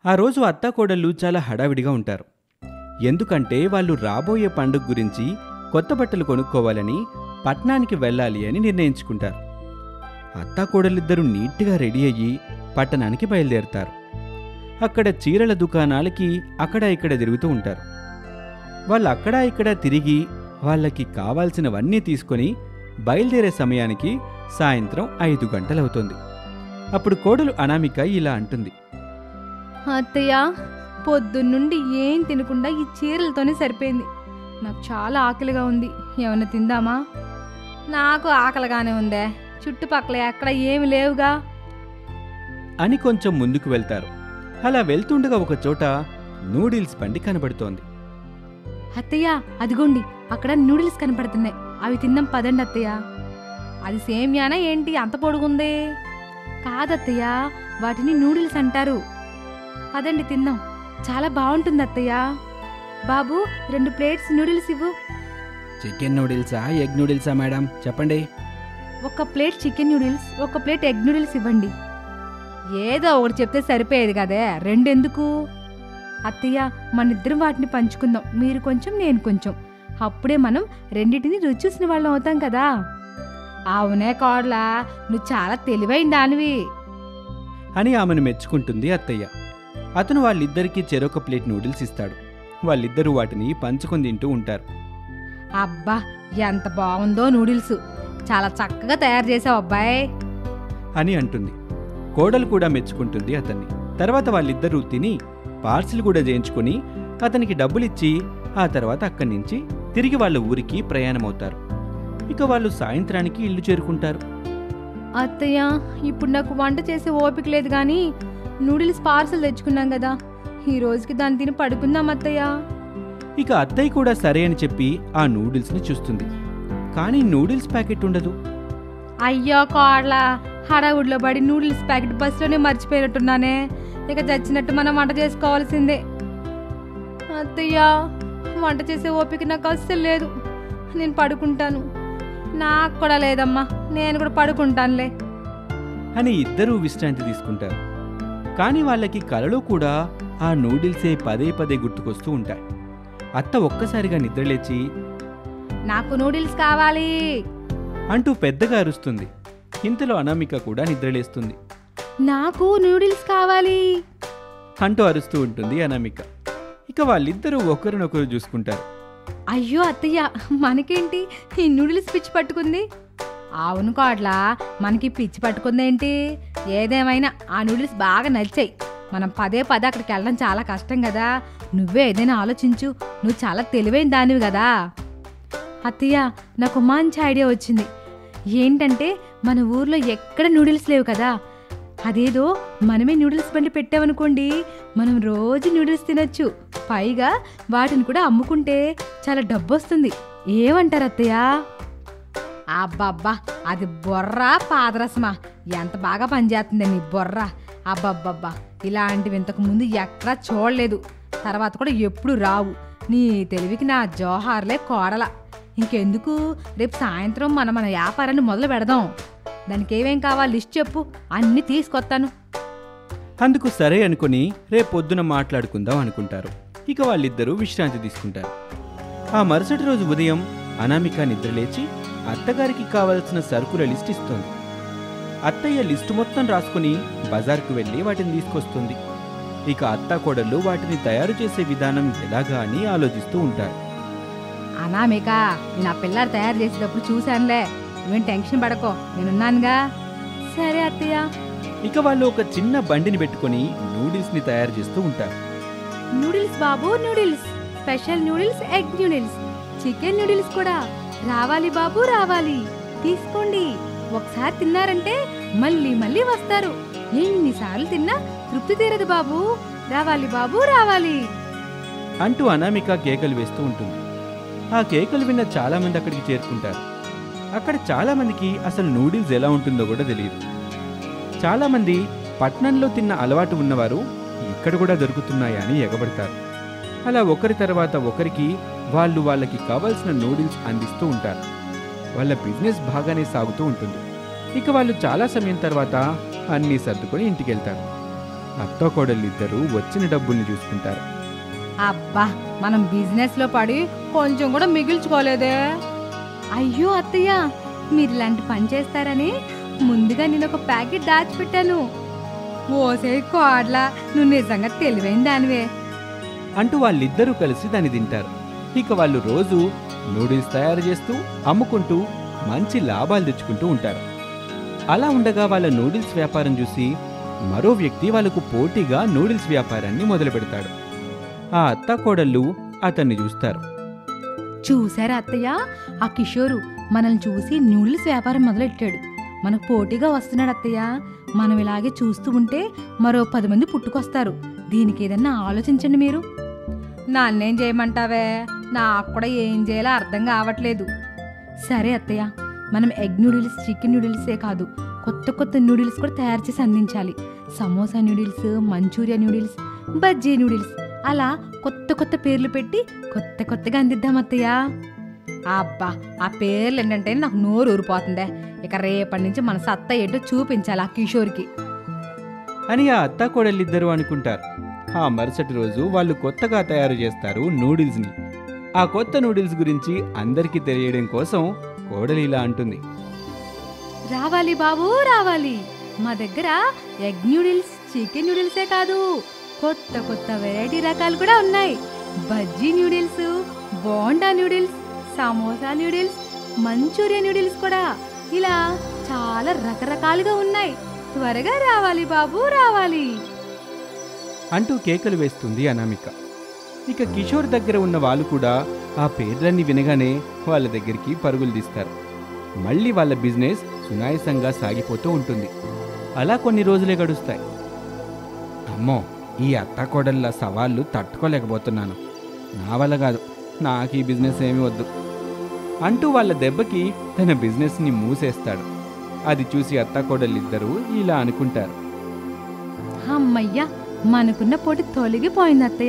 ఆ రోజు అత్తాకోడళ్ళు చాలా హడావిడిగా ఉంటారు ఎందుకంటే వాళ్ళు రాబోయే పండుగ గురించి కొత్త బట్టలు కొనుక్కోవాలని పట్నానికి వెళ్ళాలి అని నిర్ణయించుకుంటారు అత్తాకోడలిద్దరూ నీట్గా రెడీ అయ్యి పట్టణానికి బయలుదేరుతారు అక్కడ చీరల దుకాణాలకి అక్కడ ఇక్కడ తిరుగుతూ ఉంటారు వాళ్ళు అక్కడ ఇక్కడ తిరిగి వాళ్ళకి కావాల్సినవన్నీ తీసుకొని బయలుదేరే సమయానికి సాయంత్రం ఐదు గంటలవుతుంది అప్పుడు కోడలు అనామిక ఇలా అంటుంది అత్తయ్య పొద్దున్నుండి ఏం తినకుండా ఈ చీరలతోనే సరిపోయింది నాకు చాలా ఆకలిగా ఉంది ఏమన్నా తిందామా నాకు ఆకలిగానే ఉందే చుట్టుపక్కల ఎక్కడ ఏమి లేవుగా అని కొంచెం ముందుకు వెళ్తారు అలా వెళ్తుండగా ఒక చోట నూడిల్స్ బండి కనబడుతోంది అత్తయ్య అదిగోండి అక్కడ నూడిల్స్ కనపడుతున్నాయి అవి తిందాం పదండి అత్తయ్య అది సేమ్యానా ఏంటి అంత పొడుగుంది కాదత్తయ్య వాటిని నూడిల్స్ అంటారు పదండి తిందాం చాలా బాగుంటుంది అత్తయ్య బాబు రెండు ప్లేట్స్ నూడిల్స్ ఇవ్వు చికెన్ నూడిల్సా ఎగ్ నూడిల్సా మేడం చెప్పండి ఒక ప్లేట్ చికెన్ నూడిల్స్ ఒక ప్లేట్ ఎగ్ నూడిల్స్ ఇవ్వండి ఏదో ఒకటి చెప్తే సరిపోయేది కదే రెండెందుకు అత్తయ్య మనిద్దరం వాటిని పంచుకుందాం మీరు కొంచెం నేను కొంచెం అప్పుడే మనం రెండింటిని రుచి చూసిన వాళ్ళం అవుతాం కదా అవునే కోడలా నువ్వు చాలా తెలివైన దానివి అని ఆమెను మెచ్చుకుంటుంది అత్తయ్య అతను వాళ్ళిద్దరికీ చెరొక ప్లేట్ నూడిల్స్ ఇస్తాడు వాళ్ళిద్దరూ వాటిని పంచుకొని తింటూ ఉంటారు అబ్బా ఎంత బాగుందో నూడిల్స్ చాలా చక్కగా తయారు చేసావు అబ్బాయి అని అంటుంది కోడలు కూడా మెచ్చుకుంటుంది అతన్ని తర్వాత వాళ్ళిద్దరూ తిని పార్సిల్ కూడా చేయించుకొని అతనికి డబ్బులిచ్చి ఆ తర్వాత అక్కడి నుంచి తిరిగి వాళ్ళ ఊరికి ప్రయాణమవుతారు ఇక వాళ్ళు సాయంత్రానికి ఇల్లు చేరుకుంటారు అత్తయ్య ఇప్పుడు నాకు వంట చేసే ఓపిక లేదు కానీ నూడిల్స్ పార్సల్ తెచ్చుకున్నాం కదా ఈ రోజుకి దాన్ని తిని పడుకుందాం అత్తయ్య ఇక అత్తయ్య కూడా సరే అని చెప్పి ఆ నూడిల్స్ని చూస్తుంది కానీ నూడిల్స్ ప్యాకెట్ ఉండదు అయ్యో కోడలా హడావుడిలో పడి నూడిల్స్ ప్యాకెట్ బస్సులోనే మర్చిపోయినట్టున్నానే ఇక చచ్చినట్టు మనం వంట చేసుకోవాల్సిందే అత్తయ్య వంట చేసే ఓపిక నాకు అస్సలు లేదు నేను పడుకుంటాను నాకు కూడా లేదమ్మా నేను కూడా పడుకుంటానులే అని ఇద్దరూ విశ్రాంతి తీసుకుంటారు కానీ వాళ్ళకి కలలో కూడా ఆ నూడిల్సే పదే పదే గుర్తుకొస్తూ ఉంటాయి అత్త ఒక్కసారిగా నిద్రలేచి నాకు నూడిల్స్ కావాలి అంటూ పెద్దగా అరుస్తుంది ఇంతలో అనామిక కూడా నిద్రలేస్తుంది నాకు నూడిల్స్ కావాలి అంటూ అరుస్తూ ఉంటుంది అనామిక ఇక వాళ్ళిద్దరూ ఒకరినొకరు చూసుకుంటారు అయ్యో అత్తయ్య మనకేంటి ఈ నూడిల్స్ పిచ్చి పట్టుకుంది అవును కోడ్లా మనకి పిచ్చి పట్టుకుందేంటి ఏదేమైనా ఆ నూడిల్స్ బాగా నచ్చాయి మనం పదే పదే అక్కడికి వెళ్ళడం చాలా కష్టం కదా నువ్వే ఏదైనా ఆలోచించు నువ్వు చాలా తెలివైన దానివి కదా అత్తయ్య నాకు మంచి ఐడియా వచ్చింది ఏంటంటే మన ఊర్లో ఎక్కడ నూడిల్స్ లేవు కదా అదేదో మనమే నూడిల్స్ బండి పెట్టామనుకోండి మనం రోజు నూడిల్స్ తినొచ్చు పైగా వాటిని కూడా అమ్ముకుంటే చాలా డబ్బు వస్తుంది ఏమంటారు అత్తయ్య అబ్బబ్బా అది బొర్ర పాదరసమా ఎంత బాగా పనిచేస్తుంది నీ బొర్ర అబ్బబ్బబ్బా ఇలాంటివి ఇంతకు ముందు ఎక్కడా చూడలేదు తర్వాత కూడా ఎప్పుడు రావు నీ తెలివికి నా జోహార్లే కోడల ఇంకెందుకు రేపు సాయంత్రం మనం మన వ్యాపారాన్ని మొదలు పెడదాం దానికి ఏమేం కావాలి లిస్ట్ చెప్పు అన్నీ తీసుకొస్తాను అందుకు సరే అనుకుని రేపొద్దున మాట్లాడుకుందాం అనుకుంటారు ఇక వాళ్ళిద్దరూ విశ్రాంతి తీసుకుంటారు ఆ మరుసటి రోజు ఉదయం అనామిక నిద్రలేచి అత్తగారికి కావలసిన సరుకుల లిస్ట్ ఇస్తుంది అత్తయ్య లిస్టు మొత్తం రాసుకుని బజార్కు వెళ్ళి వాటిని తీసుకొస్తుంది ఇక అత్త కోడళ్ళు వాటిని తయారు చేసే విధానం ఎలాగా అని ఆలోచిస్తూ ఉంటారు అనామిక నేను ఆ పిల్లలు తయారు చేసేటప్పుడు చూశానులే నువ్వేం టెన్షన్ పడకో నేనున్నానుగా సరే అత్తయ్య ఇక వాళ్ళు ఒక చిన్న బండిని పెట్టుకొని నూడిల్స్ ని తయారు చేస్తూ ఉంటారు నూడిల్స్ బాబు noodles special noodles egg noodles chicken noodles కూడా రావాలి బాబు రావాలి తీసుకోండి ఒకసారి తిన్నారంటే మళ్ళీ మళ్ళీ వస్తారు ఎన్నిసార్లు తిన్నా తృప్తి తీరదు బాబు రావాలి బాబు రావాలి అంటూ అనామిక కేకలు వేస్తూ ఉంటుంది ఆ కేకలు విన్న చాలా మంది అక్కడికి చేరుకుంటారు అక్కడ చాలా మందికి అసలు నూడిల్స్ ఎలా ఉంటుందో కూడా తెలియదు చాలా మంది పట్నంలో తిన్న అలవాటు ఉన్నవారు ఇక్కడ కూడా దొరుకుతున్నాయా అని ఎగబడతారు అలా ఒకరి తర్వాత ఒకరికి వాళ్ళు వాళ్ళకి కావాల్సిన నూడిల్స్ అందిస్తూ ఉంటారు వాళ్ళ బిజినెస్ బాగానే సాగుతూ ఉంటుంది ఇక వాళ్ళు చాలా సమయం తర్వాత అన్నీ సర్దుకొని ఇంటికి వెళ్తారు అత్త కోడలిద్దరూ వచ్చిన డబ్బుల్ని చూసుకుంటారు అబ్బా మనం బిజినెస్ లో పడి కొంచెం కూడా మిగిల్చుకోలేదే అయ్యో అత్తయ్య మీరు ఇలాంటి పని చేస్తారని ముందుగా నేను ఒక ప్యాకెట్ దాచిపెట్టాను ఓసే కోడ్లా నువ్వు నిజంగా తెలివైన దానివే అంటూ వాళ్ళిద్దరూ కలిసి దాన్ని తింటారు ఇక వాళ్ళు రోజు నూడిల్స్ తయారు చేస్తూ అమ్ముకుంటూ మంచి లాభాలు తెచ్చుకుంటూ ఉంటారు అలా ఉండగా వాళ్ళ నూడిల్స్ వ్యాపారం చూసి మరో వ్యక్తి వాళ్ళకు పోటీగా నూడిల్స్ వ్యాపారాన్ని మొదలు పెడతాడు ఆ అత్త కోడళ్ళు అతన్ని చూస్తారు చూసారా అత్తయ్య ఆ కిషోరు మనల్ని చూసి నూడిల్స్ వ్యాపారం మొదలెట్టాడు మనకు పోటీగా వస్తున్నాడు అత్తయ్య మనం ఇలాగే చూస్తూ ఉంటే మరో పది మంది పుట్టుకొస్తారు దీనికి ఏదన్నా ఆలోచించండి మీరు నన్నేం చేయమంటావే నాకు కూడా ఏం చేయాలో అర్థం కావట్లేదు సరే అత్తయ్య మనం ఎగ్ నూడిల్స్ చికెన్ నూడిల్సే కాదు కొత్త కొత్త నూడిల్స్ కూడా తయారు చేసి అందించాలి samosa noodles manchuria noodles bajji noodles అలా కొత్త కొత్త పేర్లు పెట్టి కొత్త కొత్తగా అందిద్దాం అత్తయ్య అబ్బా ఆ పేర్లు ఏంటంటే నాకు నోరు ఊరిపోతుందే ఇక రేపటి నుంచి మన సత్తా ఏంటో చూపించాలి ఆ కిషోర్కి అని ఆ అత్త కోడళ్ళిద్దరూ అనుకుంటారు ఆ మరుసటి రోజు వాళ్ళు కొత్తగా తయారు చేస్తారు నూడిల్స్ని ఆ కొత్త నూడిల్స్ గురించి అందరికీ తెలియడం కోసం కోడలి ఇలా అంటుంది రావాలి బాబు రావాలి మా దగ్గర ఎగ్ న్యూడిల్స్ చికెన్ న్యూడిల్సే కాదు కొత్త కొత్త వెరైటీ రకాలు కూడా ఉన్నాయి bajji noodles bonda noodles samosa noodles manchuria noodles కూడా ఇలా చాలా రకరకాలుగా ఉన్నాయి త్వరగా రావాలి బాబు రావాలి అంటూ కేకలు వేస్తుంది అనామిక ఇక కిషోర్ దగ్గర ఉన్న వాళ్ళు కూడా ఆ పేర్లన్నీ వినగానే వాళ్ళ దగ్గరికి పరుగులు తీస్తారు మళ్ళీ వాళ్ళ బిజినెస్ సునాయసంగా సాగిపోతూ ఉంటుంది అలా కొన్ని రోజులే గడుస్తాయి అమ్మో ఈ అత్తకోడళ్ళ సవాళ్ళు తట్టుకోలేకపోతున్నాను నా వల్ల కాదు నాకు ఈ బిజినెస్ ఏమీ వద్దు అంటూ వాళ్ళ దెబ్బకి తన బిజినెస్ని మూసేస్తాడు అది చూసి అత్తకోడళ్ళిద్దరూ ఇలా అనుకుంటారు అమ్మయ్యా మనకున్న పోటీ తొలగిపోయింది అత్తయ్య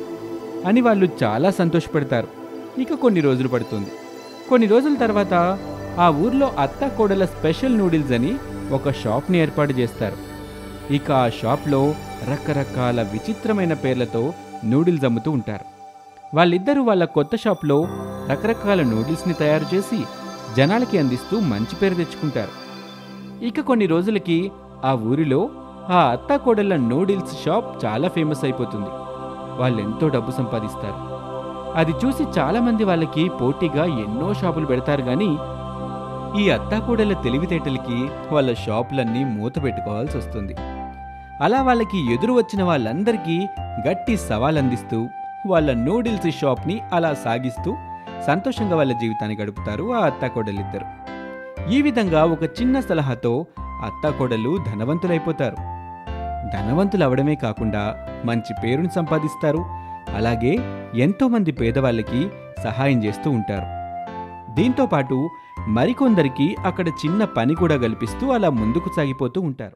అని వాళ్ళు చాలా సంతోషపడతారు ఇక కొన్ని రోజులు పడుతుంది కొన్ని రోజుల తర్వాత ఆ ఊర్లో అత్త కోడల స్పెషల్ నూడిల్స్ అని ఒక షాప్ని ఏర్పాటు చేస్తారు ఇక ఆ షాప్లో రకరకాల విచిత్రమైన పేర్లతో నూడిల్స్ అమ్ముతూ ఉంటారు వాళ్ళిద్దరూ వాళ్ళ కొత్త షాప్లో రకరకాల నూడిల్స్ని తయారు చేసి జనాలకి అందిస్తూ మంచి పేరు తెచ్చుకుంటారు ఇక కొన్ని రోజులకి ఆ ఊరిలో ఆ అత్త కోడళ్ళ నూడిల్స్ షాప్ చాలా ఫేమస్ అయిపోతుంది వాళ్ళెంతో డబ్బు సంపాదిస్తారు అది చూసి చాలామంది వాళ్ళకి పోటీగా ఎన్నో షాపులు పెడతారు కానీ ఈ అత్తాకోడళ్ళ తెలివితేటలకి వాళ్ళ షాపులన్నీ మూత పెట్టుకోవాల్సి వస్తుంది అలా వాళ్ళకి ఎదురు వచ్చిన వాళ్ళందరికీ గట్టి సవాల్ అందిస్తూ వాళ్ళ నూడిల్స్ షాప్ని అలా సాగిస్తూ సంతోషంగా వాళ్ళ జీవితాన్ని గడుపుతారు ఆ అత్తాకోడలిద్దరు ఈ విధంగా ఒక చిన్న సలహాతో అత్తాకోడలు ధనవంతులైపోతారు ధనవంతులు అవడమే కాకుండా మంచి పేరుని సంపాదిస్తారు అలాగే ఎంతో మంది పేదవాళ్ళకి సహాయం చేస్తూ ఉంటారు దీంతో పాటు మరికొందరికి అక్కడ చిన్న పని కూడా కల్పిస్తూ అలా ముందుకు సాగిపోతూ ఉంటారు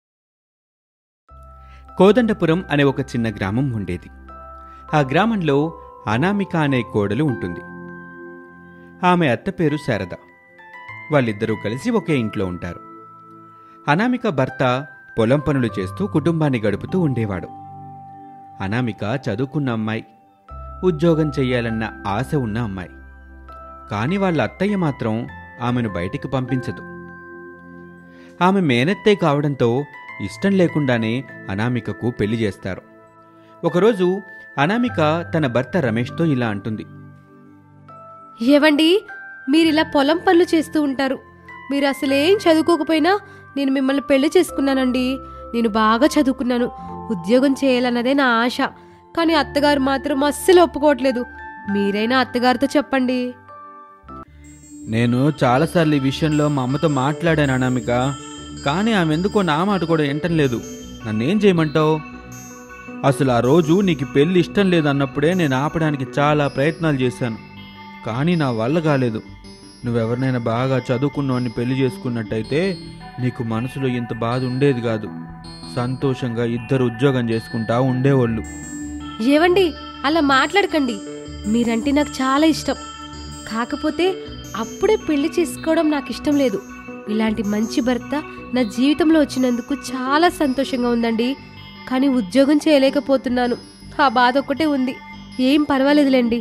కోదండపురం అనే ఒక చిన్న గ్రామం ఉండేది ఆ గ్రామంలో అనామిక అనే కోడలు ఉంటుంది ఆమె అత్త పేరు శారద వాళ్ళిద్దరూ కలిసి ఒకే ఇంట్లో ఉంటారు అనామిక భర్త పొలం పనులు చేస్తూ కుటుంబాన్ని గడుపుతూ ఉండేవాడు అనామిక చదువుకున్న అమ్మాయి ఉద్యోగం చెయ్యాలన్న ఆశ ఉన్న అమ్మాయి కాని వాళ్ళ అత్తయ్య మాత్రం ఆమెను బయటికి పంపించదు ఆమె మేనత్తే కావడంతో ఇష్టం లేకుండానే అనామికకు పెళ్లి చేస్తారు ఒకరోజు అనామిక తన భర్త రమేష్తో ఇలా అంటుంది ఏవండి మీరిలా పొలం పనులు చేస్తూ ఉంటారు మీరు అసలేం చదువుకోకపోయినా నేను మిమ్మల్ని పెళ్లి చేసుకున్నానండి నేను బాగా చదువుకున్నాను ఉద్యోగం చేయాలన్నదే నా ఆశ కానీ అత్తగారు మాత్రం అస్సలు ఒప్పుకోవట్లేదు మీరైనా అత్తగారితో చెప్పండి నేను చాలాసార్లు ఈ విషయంలో మా అమ్మతో మాట్లాడాను అనామిక కానీ ఆమె ఎందుకో నా మాట కూడా వింటం లేదు నన్నేం చేయమంటావు అసలు ఆ రోజు నీకు పెళ్లి ఇష్టం లేదన్నప్పుడే నేను ఆపడానికి చాలా ప్రయత్నాలు చేశాను కానీ నా వల్ల కాలేదు నువ్వెవరినైనా బాగా చదువుకున్నవాడిని పెళ్లి చేసుకున్నట్టయితే నీకు మనసులో ఇంత బాధ ఉండేది కాదు సంతోషంగా ఇద్దరు ఉద్యోగం చేసుకుంటా ఉండేవాళ్ళు ఏవండి అలా మాట్లాడకండి మీరంటే నాకు చాలా ఇష్టం కాకపోతే అప్పుడే పెళ్లి చేసుకోవడం నాకు ఇష్టం లేదు ఇలాంటి మంచి భర్త నా జీవితంలో వచ్చినందుకు చాలా సంతోషంగా ఉందండి కానీ ఉద్యోగం చేయలేకపోతున్నాను ఆ బాధ ఒక్కటే ఉంది ఏం పర్వాలేదులేండి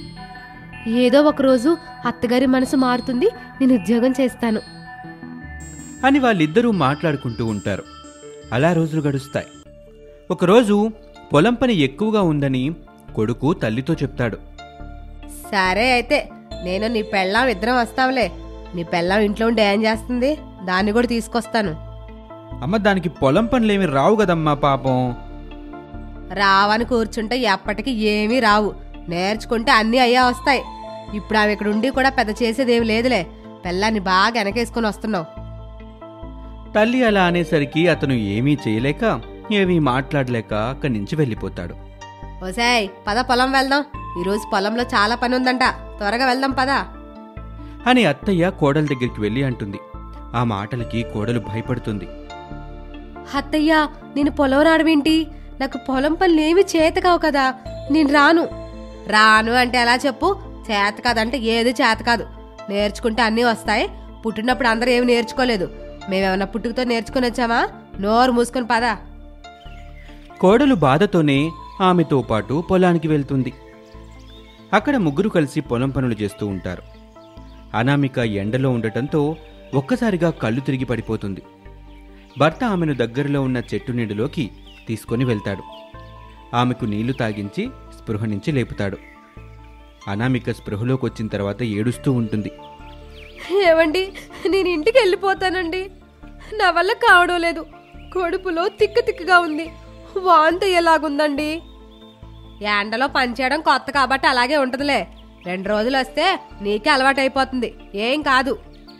ఏదో ఒకరోజు అత్తగారి మనసు మారుతుంది నేను ఉద్యోగం చేస్తాను అని వాళ్ళిద్దరూ మాట్లాడుకుంటూ ఉంటారు అలా రోజులు గడుస్తాయి ఒకరోజు పొలం పని ఎక్కువగా ఉందని కొడుకు తల్లితో చెప్తాడు సరే అయితే నేను నీ పెళ్ళాం ఇద్దరం వస్తాంలే నీ పెళ్ళాం ఇంట్లో ఉండి ఏం చేస్తుంది దాన్ని కూడా తీసుకొస్తాను అమ్మ దానికి పొలం పనులేమి రావు కదమ్మా పాపం రావని కూర్చుంటే ఎప్పటికీ ఏమీ రావు నేర్చుకుంటే అన్నీ అయ్యా వస్తాయి ఇప్పుడు ఆమె ఇక్కడ ఉండి కూడా పెద్ద చేసేదేమి లేదులే పెళ్ళాన్ని బాగా వెనకేసుకుని వస్తున్నావు తల్లి అలా అనేసరికి అతను ఏమీ చేయలేక ఏమీ మాట్లాడలేక అక్కడి నుంచి వెళ్ళిపోతాడు ఓసాయ్ పద పొలం వెళ్దాం ఈరోజు పొలంలో చాలా పని ఉందంట త్వరగా వెళ్దాం పదా అని అత్తయ్య కోడల దగ్గరికి వెళ్ళి అంటుంది ఆ మాటలకి కోడలు భయపడుతుంది అత్తయ్య నేను పొలం రావడమేంటి నాకు పొలం పనులు ఏమి చేత కావు కదా నేను రాను రాను అంటే ఎలా చెప్పు చేత కాదంటే ఏది చేత కాదు నేర్చుకుంటే అన్నీ వస్తాయి పుట్టినప్పుడు అందరూ ఏమి నేర్చుకోలేదు మేమేమన్నా పుట్టుకతో నేర్చుకుని వచ్చామా నోరు మూసుకొని పదా కోడలు బాధతోనే ఆమెతో పాటు పొలానికి వెళ్తుంది అక్కడ ముగ్గురు కలిసి పొలం పనులు చేస్తూ ఉంటారు అనామిక ఎండలో ఉండటంతో ఒక్కసారిగా కళ్ళు తిరిగి పడిపోతుంది భర్త ఆమెను దగ్గరలో ఉన్న చెట్టు నీడలోకి తీసుకొని వెళ్తాడు ఆమెకు నీళ్లు తాగించి స్పృహ నుంచి లేపుతాడు అనామిక స్పృహలోకి వచ్చిన తర్వాత ఏడుస్తూ ఉంటుంది ఏమండి నేను ఇంటికి వెళ్ళిపోతానండి నా వల్ల కావడం లేదు కడుపులో తిక్క తిక్కగా ఉంది వాంత ఎలాగుందండి ఎండలో పనిచేయడం కొత్త కాబట్టి అలాగే ఉంటదిలే రెండు రోజులు వస్తే నీకే అలవాటైపోతుంది ఏం కాదు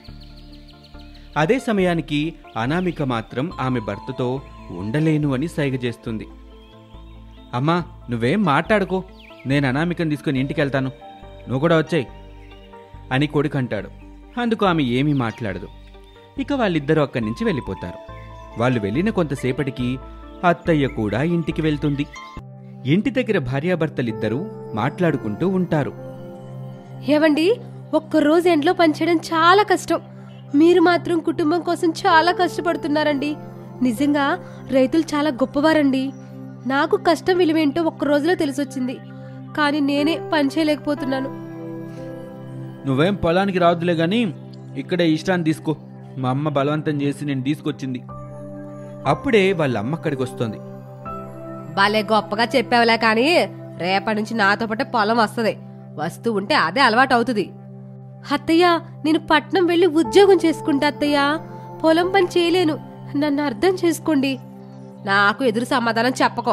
అదే సమయానికి అనామిక మాత్రం ఆమె భర్తతో ఉండలేను అని సైగ చేస్తుంది అమ్మా నువ్వేం మాట్లాడుకో నేను అనామికను తీసుకుని ఇంటికి వెళ్తాను నువ్వు కూడా వచ్చేయ్ అని కొడుకంటాడు అందుకు ఆమె ఏమీ మాట్లాడదు ఇక వాళ్ళిద్దరూ అక్కడి నుంచి వెళ్ళిపోతారు వాళ్ళు వెళ్ళిన కొంతసేపటికి అత్తయ్య కూడా ఇంటికి వెళ్తుంది ఇంటి దగ్గర భార్యాభర్తలిద్దరూ మాట్లాడుకుంటూ ఉంటారు ఏవండి ఒక్కరోజు ఎండలో పనిచేయడం చాలా కష్టం మీరు మాత్రం కుటుంబం కోసం చాలా కష్టపడుతున్నారండి నిజంగా రైతులు చాలా గొప్పవారండి నాకు కష్టం విలువేంటో ఒక్క రోజులో తెలిసొచ్చింది కానీ నేనే పని చేయలేకపోతున్నాను నువ్వేం పొలానికి రావద్దులే గాని ఇక్కడే ఇష్టాన్ని తీసుకో మా అమ్మ బలవంతం చేసి నేను తీసుకొచ్చింది అప్పుడే వాళ్ళ అమ్మ అక్కడికి వస్తుంది భలే గొప్పగా చెప్పావులే కానీ రేపటి నుంచి నాతో పాటే పొలం వస్తుంది వస్తూ ఉంటే అదే అలవాటు అవుతుంది అత్తయ్య నేను పట్నం వెళ్ళి ఉద్యోగం చేసుకుంటా అత్తయ్య పొలం పని చేయలేను నన్ను అర్థం చేసుకోండి నాకు ఎదురు సమాధానం చెప్పకో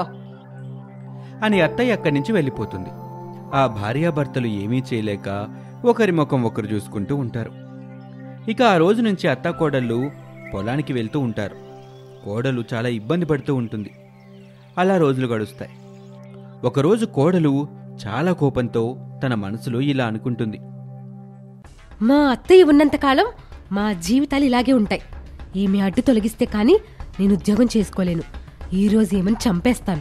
అని అత్తయ్య అక్కడి నుంచి వెళ్ళిపోతుంది ఆ భార్యాభర్తలు ఏమీ చేయలేక ఒకరి ముఖం ఒకరు చూసుకుంటూ ఉంటారు ఇక ఆ రోజు నుంచి అత్త కోడళ్ళు పొలానికి వెళ్తూ ఉంటారు కోడలు చాలా ఇబ్బంది పడుతూ ఉంటుంది అలా రోజులు గడుస్తాయి ఒకరోజు కోడలు చాలా కోపంతో తన మనసులో ఇలా అనుకుంటుంది మా అత్తయ్య ఉన్నంతకాలం మా జీవితాలు ఇలాగే ఉంటాయి ఈమె అడ్డు తొలగిస్తే కానీ నేను ఉద్యోగం చేసుకోలేను ఈ రోజు ఏమని చంపేస్తాను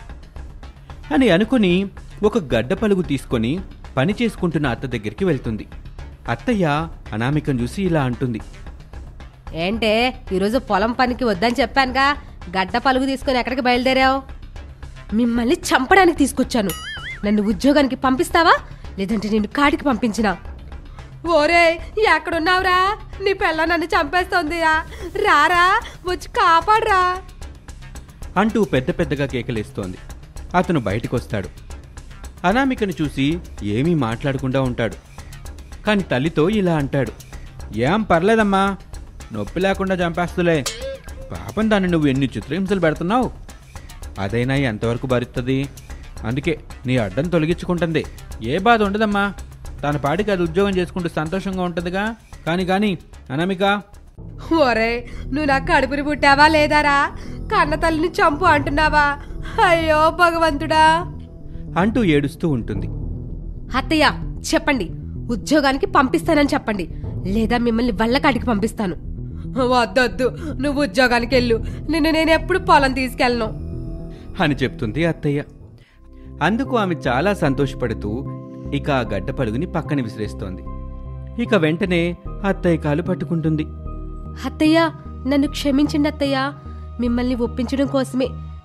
అని అనుకుని ఒక గడ్డ పలుగు తీసుకొని పని చేసుకుంటున్న అత్త దగ్గరికి వెళ్తుంది అత్తయ్య అనామికను చూసి ఇలా అంటుంది ఏంటే ఈరోజు పొలం పనికి వద్దని చెప్పానుగా గడ్డ పలుగు తీసుకొని ఎక్కడికి బయలుదేరావు మిమ్మల్ని చంపడానికి తీసుకొచ్చాను నన్ను ఉద్యోగానికి పంపిస్తావా లేదంటే నేను కాడికి పంపించినా ఓరే ఎక్కడున్నావురా నీ పిల్ల నన్ను చంపేస్తోందిరా రారా వచ్చి కాపాడరా అంటూ పెద్ద పెద్దగా కేకలేస్తోంది అతను బయటికొస్తాడు అనామికను చూసి ఏమీ మాట్లాడకుండా ఉంటాడు కాని తల్లితో ఇలా అంటాడు ఏం పర్లేదమ్మా నొప్పి లేకుండా చంపేస్తులే పాపం దాన్ని నువ్వు ఎన్ని చిత్రహింసలు పెడుతున్నావు అదైనా ఎంతవరకు భరిస్తుంది అందుకే నీ అడ్డం తొలగించుకుంటుంది ఏ బాధ ఉండదమ్మా తన పాటికి అది ఉద్యోగం చేసుకుంటూ సంతోషంగా ఉంటుందిగా కానీ కానీ అనామిక ఓరే నువ్వు నాకు కడుపుని పుట్టావా లేదారా కన్న తల్లిని చంపు అంటున్నావా అయ్యో భగవంతుడా అంటూ ఏడుస్తూ ఉంటుంది అత్తయ్య చెప్పండి ఉద్యోగానికి పంపిస్తానని చెప్పండి లేదా మిమ్మల్ని వల్లకాటికి పంపిస్తాను వద్దొద్దు నువ్వు ఉద్యోగానికి వెళ్ళు నిన్ను నేను ఎప్పుడు పొలం తీసుకెళ్ళను అని చెప్తుంది అత్తయ్య అందుకు ఆమె చాలా సంతోషపడుతూ ఇక ఆ గడ్డ పలుగుని పక్కన విసిరేస్తోంది ఇక వెంటనే అత్తయ్య కాలు పట్టుకుంటుంది అత్తయ్య నన్ను క్షమించండి అత్తయ్య మిమ్మల్ని ఒప్పించడం కోసమే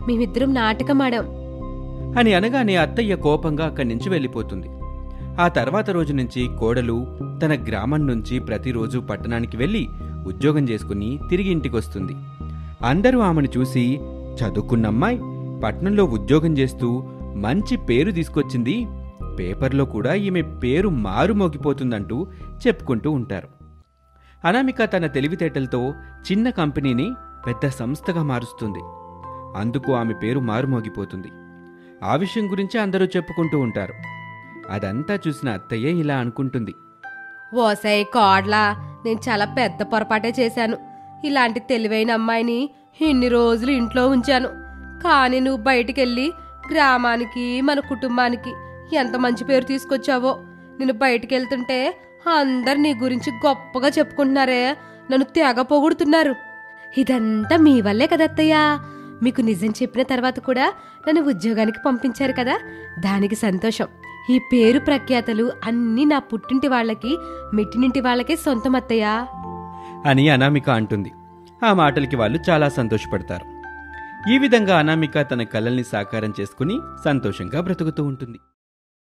మేమిద్దరం నాటకం ఆడాం అని అనగానే అత్తయ్య కోపంగా అక్కడి నుంచి వెళ్ళిపోతుంది ఆ తర్వాత రోజు నుంచి కోడలు తన గ్రామం నుంచి ప్రతిరోజు పట్టణానికి వెళ్ళి ఉద్యోగం చేసుకుని తిరిగి ఇంటికొస్తుంది అందరూ ఆమెను చూసి చదువుకున్నమ్మాయి పట్నంలో ఉద్యోగం చేస్తూ మంచి పేరు తీసుకొచ్చింది పేపర్లో కూడా ఈమె పేరు మారుమోగిపోతుందంటూ చెప్పుకుంటూ ఉంటారు అనామిక తన తెలివితేటలతో చిన్న కంపెనీని పెద్ద సంస్థగా మారుస్తుంది అందుకు ఆమె పేరు మారుమోగిపోతుంది ఆ విషయం గురించి అందరూ చెప్పుకుంటూ ఉంటారు అదంతా చూసిన అత్తయ్య ఇలా అనుకుంటుంది ఓసై కోడ్లా నేను చాలా పెద్ద పొరపాటే చేశాను ఇలాంటి తెలివైన అమ్మాయిని ఇన్ని రోజులు ఇంట్లో ఉంచాను కానీ నువ్వు బయటికెళ్ళి గ్రామానికి మన కుటుంబానికి ఎంత మంచి పేరు తీసుకొచ్చావో నేను బయటికి వెళ్తుంటే అందరు నీ గురించి గొప్పగా చెప్పుకుంటున్నారే నన్ను తెగ పొగుడుతున్నారు ఇదంతా మీ వల్లే కదా అత్తయ్య మీకు నిజం చెప్పిన తర్వాత కూడా నన్ను ఉద్యోగానికి పంపించారు కదా దానికి సంతోషం ఈ పేరు ప్రఖ్యాతలు అన్నీ నా పుట్టింటి వాళ్ళకి మెట్టినింటి వాళ్ళకే సొంతం అత్తయ్యా అని అనామిక అంటుంది ఆ మాటలకి వాళ్ళు చాలా సంతోషపడతారు ఈ విధంగా అనామిక తన కలల్ని సాకారం చేసుకుని సంతోషంగా బ్రతుకుతూ ఉంటుంది